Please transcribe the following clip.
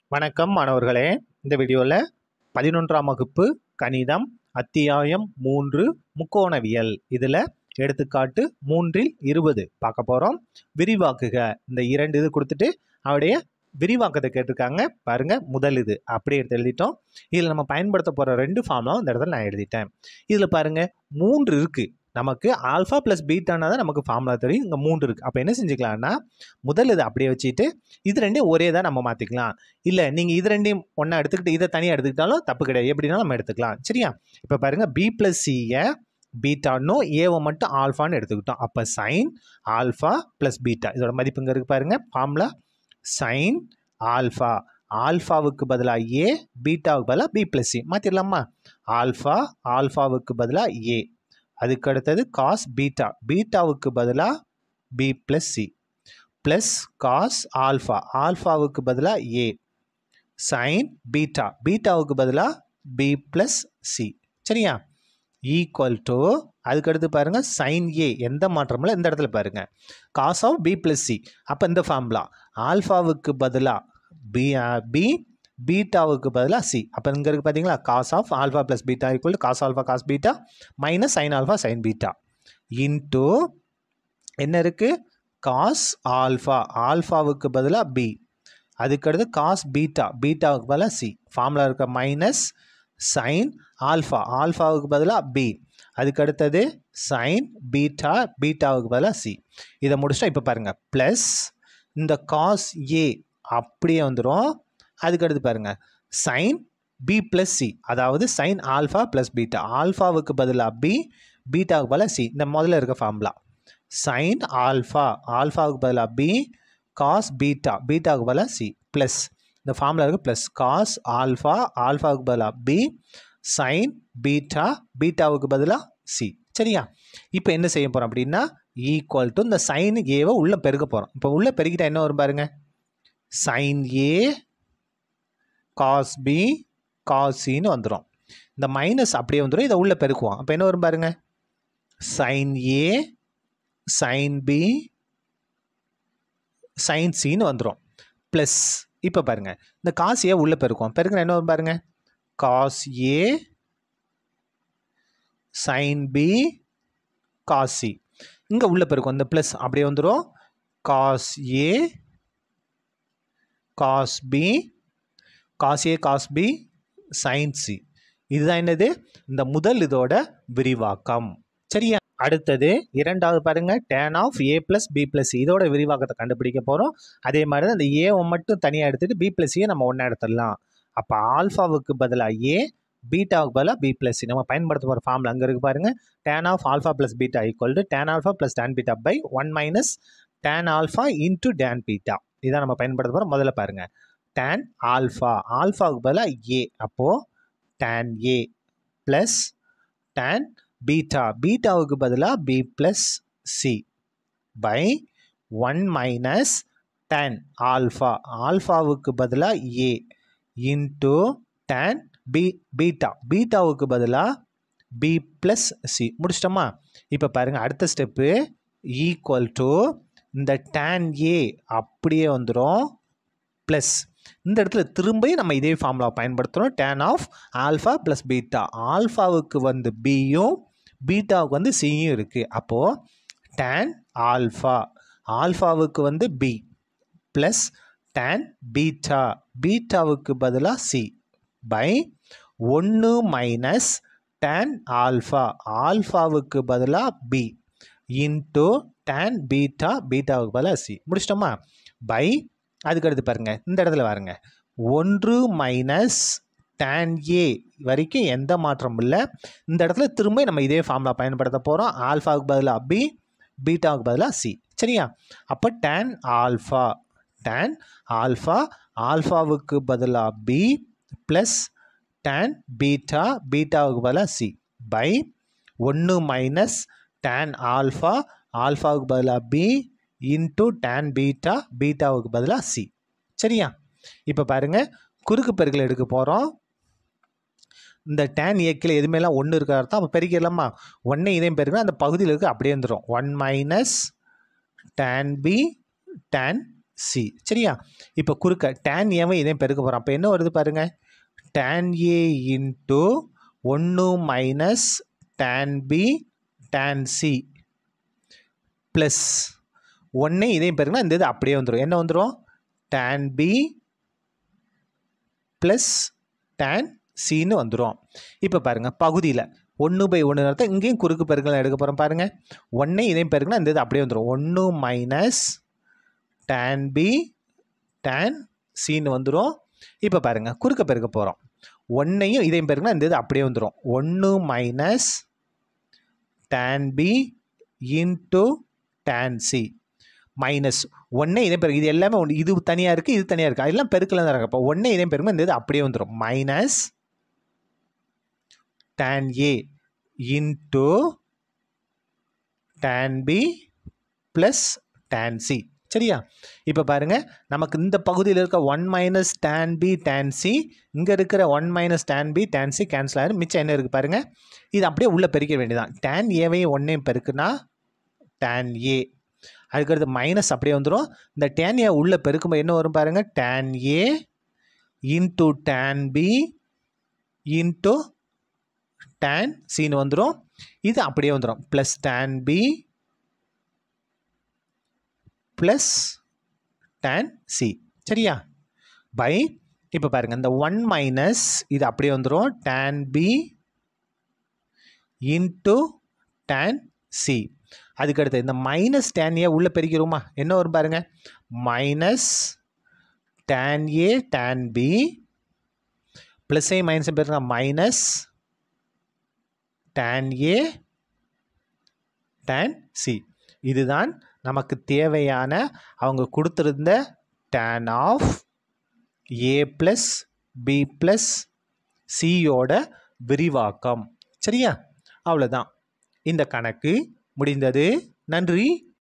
வணக்கம் மாணவர்களே இந்த வீடியோவில் பதினொன்றாம் வகுப்பு கணிதம் அத்தியாயம் மூன்று முக்கோணவியல் இதில் எடுத்துக்காட்டு மூன்றில் இருபது பார்க்க போகிறோம் விரிவாக்குக இந்த இரண்டு இது கொடுத்துட்டு அவருடைய விரிவாக்கத்தை கேட்டிருக்காங்க பாருங்க முதல் இது அப்படியே எடுத்து எழுதிட்டோம் இதில் நம்ம பயன்படுத்த போகிற ரெண்டு ஃபார்மும் இந்த இடத்துல நான் எழுதிட்டேன் இதில் பாருங்க மூன்று இருக்குது நமக்கு ஆல்ஃபா ப்ளஸ் பீட்டானா தான் நமக்கு ஃபார்முலா தெரியும் இங்கே மூன்று இருக்குது அப்போ என்ன செஞ்சுக்கலாம்னா முதல் இது அப்படியே வச்சுட்டு இது ரெண்டையும் ஒரே தான் நம்ம மாற்றிக்கலாம் இல்லை நீங்கள் இது ரெண்டையும் ஒன்றா எடுத்துக்கிட்டு இதை தனியாக எடுத்துக்கிட்டாலும் தப்பு கிடையாது எப்படினாலும் நம்ம எடுத்துக்கலாம் சரியா இப்போ பாருங்கள் பி ப்ளஸ் சியை பீட்டானோ ஏவை மட்டும் ஆல்ஃபான்னு எடுத்துக்கிட்டோம் அப்போ சைன் ஆல்ஃபா ப்ளஸ் பீட்டா இதோட மதிப்பு இங்கே இருக்கு பாருங்கள் ஃபார்முலா சைன் ஆல்ஃபா ஆல்ஃபாவுக்கு பதிலாக ஏ பீட்டாவுக்கு பதிலாக பி ப்ளஸ் சி மாற்றிடலாமா ஆல்ஃபா ஆல்ஃபாவுக்கு பதிலாக ஏ அதுக்கு அடுத்தது காஸ் பீட்டா பீட்டாவுக்கு பதிலாக B plus C plus cos alpha ஆல்ஃபாவுக்கு பதிலாக ஏ சைன் பீட்டா பீட்டாவுக்கு பதிலாக பி ப்ளஸ் சி சரியா ஈக்குவல் டு அதுக்கடுத்து பாருங்கள் சைன் ஏ எந்த மாற்றமும் இல்லை இந்த இடத்துல பாருங்கள் cos of B plus C அப்போ இந்த ஃபார்முலா ஆல்ஃபாவுக்கு பதிலாக பி பி பீட்டாவுக்கு பதிலாக சி அப்போ இங்கே இருக்குது பார்த்தீங்களா cos of alpha plus beta equal cos alpha cos beta minus sine alpha sine beta into என்ன இருக்குது காஸ் ஆல்ஃபா ஆல்ஃபாவுக்கு பதிலாக பி அதுக்கடுத்து காஸ் பீட்டா பீட்டாவுக்கு பதிலாக சி ஃபார்முலா இருக்க மைனஸ் சைன் ஆல்ஃபா ஆல்ஃபாவுக்கு பதிலாக பி அதுக்கு அடுத்தது சைன் பீட்டா பீட்டாவுக்கு பதிலாக சி இதை முடிச்சிட்டா இப்போ பாருங்கள் ப்ளஸ் இந்த காஸ் ஏ அப்படியே வந்துடும் அதுக்கடுத்து பாருங்கள் சைன் பி ப்ளஸ் சி அதாவது சைன் ஆல்ஃபா ப்ளஸ் பீட்டா ஆல்ஃபாவுக்கு பதிலாக பி பீட்டாவுக்கு பதிலாக சி இந்த முதல்ல இருக்க ஃபார்முலா சைன் ஆல்ஃபா ஆல்ஃபாவுக்கு பதிலாக பி காஸ் பீட்டா பீட்டாவுக்கு பதிலாக சி ப்ளஸ் இந்த ஃபார்முலா இருக்குது ப்ளஸ் காஸ் ஆல்ஃபா ஆல்ஃபாவுக்கு பதிலாக பி சைன் பீட்டா பீட்டாவுக்கு பதிலாக சி சரியா இப்போ என்ன செய்ய போகிறோம் அப்படின்னா ஈக்குவல் டு இந்த சைன் ஏவை உள்ளே பெருக்க போகிறோம் இப்போ உள்ளே பெருக்கிட்டா என்ன வரும் பாருங்க sine A cos B cos சின்னு வந்துடும் இந்த மைனஸ் அப்படியே வந்துடும் இதை உள்ளே பெருக்குவோம் அப்போ என்ன வரும் பாருங்க sine A sine B sine சின்னு வந்துடும் ப்ளஸ் இப்போ பாருங்கள் இந்த காஸ் ஏ உள்ளே பெருக்குவோம் பெருக்கினா என்ன வரும் பாருங்கள் cos A sine B cos C இங்கே உள்ளே பெருக்கும் இந்த ப்ளஸ் அப்படியே வந்துடும் cos A cos B cos A cos B sine C இதுதான் என்னது இந்த முதல் இதோட விரிவாக்கம் சரியா அடுத்தது இரண்டாவது பாருங்க tan of A plus B plus இதோட விரிவாக்கத்தை கண்டுபிடிக்க போகிறோம் அதே மாதிரி தான் இந்த ஏவை மட்டும் தனியாக எடுத்துகிட்டு பி ப்ளஸ் நம்ம ஒன்றா எடுத்துடலாம் அப்போ ஆல்ஃபாவுக்கு பதிலாக ஏ பீட்டாவுக்கு பதிலாக பி ப்ளஸ் நம்ம பயன்படுத்த போகிற ஃபார்மில் அங்கே இருக்குது பாருங்க tan of alpha plus beta equal to tan alpha plus tan beta by one minus tan alpha into tan beta இதான் நம்ம பயன்படுத்த போகிறோம் முதல்ல பாருங்கள் டேன் ஆல்ஃபா ஆல்ஃபாவுக்கு பதிலாக ஏ அப்போது tan A plus tan beta பீட்டாவுக்கு பதிலாக B plus C by one minus tan alpha ஆல்ஃபாவுக்கு பதிலாக A into tan B beta பீட்டாவுக்கு பதிலாக பி ப்ளஸ் சி முடிச்சிட்டோமா இப்போ பாருங்கள் அடுத்த ஸ்டெப்பு ஈக்குவல் டு இந்த டேன் ஏ அப்படியே வந்துடும் ப்ளஸ் இந்த இடத்துல திரும்ப நம்ம இதே ஃபார்முலா பயன்படுத்துகிறோம் tan of alpha plus beta ஆல்ஃபாவுக்கு வந்து பியும் பீட்டாவுக்கு வந்து சியும் இருக்குது அப்போது டேன் ஆல்ஃபா ஆல்ஃபாவுக்கு வந்து பி ப்ளஸ் டேன் பீட்டா பீட்டாவுக்கு பதிலாக சி பை ஒன்று மைனஸ் டேன் ஆல்ஃபா ஆல்ஃபாவுக்கு பதிலாக பி இன்ட்டு டேன் பீட்டா பீட்டாவுக்கு பதிலாக சி முடிச்சிட்டோமா பை அதுக்கடுத்து பாருங்கள் இந்த இடத்துல பாருங்க ஒன்று மைனஸ் டேன் ஏ வரைக்கும் எந்த மாற்றமும் இல்லை இந்த இடத்துல திரும்ப நம்ம இதே ஃபார்முலா பயன்படுத்த போகிறோம் ஆல்ஃபாவுக்கு பதிலாக பி பீட்டாவுக்கு பதிலாக சி சரியா அப்போ டேன் ஆல்ஃபா டேன் ஆல்ஃபா ஆல்ஃபாவுக்கு பதிலாக பி ப்ளஸ் டேன் பீட்டா பீட்டாவுக்கு பதிலாக சி பை ஒன்று மைனஸ் டேன் ஆல்ஃபா ஆல்ஃபாவுக்கு பதிலாக பி இன்ட்டு டேன் பீட்டா பீட்டாவுக்கு பதிலாக சி சரியா இப்போ பாருங்கள் குறுக்கு பெருக்கல் எடுக்க போகிறோம் இந்த டேன் ஏக்கில் எதுவுமேலாம் ஒன்று இருக்கிற அர்த்தம் அப்போ பெருக்கிடலாமா ஒன்றே இதையும் பெருக்கினா அந்த பகுதியில் இருக்க அப்படியே வந்துடும் one minus tan B tan C சரியா இப்போ குறுக்க tan ஏவை இதையும் பெருக்க போகிறோம் அப்போ என்ன வருது பாருங்க tan ஏ இன்ட்டு ஒன்று minus tan B tan C plus ஒன்றே இதையும் பெருக்குனா இந்த இது அப்படியே வந்துடும் என்ன வந்துடும் tan பி ப்ளஸ் tan சின்னு வந்துடும் இப்போ பாருங்கள் பகுதியில் ஒன்று பை ஒன்று அர்த்தம் இங்கேயும் குறுக்கு பெருக்கெல்லாம் எடுக்க போகிறோம் பாருங்கள் ஒன்றே இதையும் பெருக்குனா இந்த இது அப்படியே வந்துடும் ஒன்று மைனஸ் tan பி tan சின்னு வந்துடும் இப்போ பாருங்கள் குறுக்க பெருக்க போகிறோம் ஒன்றையும் இதையும் பெருக்குனா இந்த இது அப்படியே வந்துடும் ஒன்று minus tan B into tan C minus ஒன்றே இதே பெருக்கு இது எல்லாமே ஒன்று இது தனியாக இருக்குது இது தனியாக இருக்குது அதெல்லாம் பெருக்கில் தான் இருக்கு அப்போ ஒன்றே இதே பெருக்குமா இந்த இது அப்படியே வந்துடும் minus tan A into tan B plus tan C சரியா இப்போ பாருங்கள் நமக்கு இந்த பகுதியில் இருக்க one minus tan B tan C இங்கே இருக்கிற one minus tan B tan C cancel ஆகிடும் மிச்சம் என்ன இருக்குது பாருங்கள் இது அப்படியே உள்ளே பெருக்க வேண்டியதான் tan ஏவையும் ஒன்றையும் பெருக்குனா tan ஏ அதுக்கடுத்து மைனஸ் அப்படியே வந்துடும் இந்த tan ஏ உள்ளே பெருக்கும்போது என்ன வரும் பாருங்கள் tan A into tan B into tan சின்னு வந்துடும் இது அப்படியே வந்துடும் plus tan B plus tan C சரியா பை இப்போ பாருங்கள் இந்த ஒன் மைனஸ் இது அப்படியே வந்துடும் tan B into tan C அதுக்கடுத்து இந்த மைனஸ் tan ஏ உள்ளே பெருக்கிறோமா என்ன வரும் பாருங்க minus tan A tan B plus A minus பெருங்க minus tan A tan C இதுதான் நமக்கு தேவையான அவங்க கொடுத்துருந்த tan of A plus B plus சியோட விரிவாக்கம் சரியா அவ்வளோதான் இந்த கணக்கு முடிந்தது நன்றி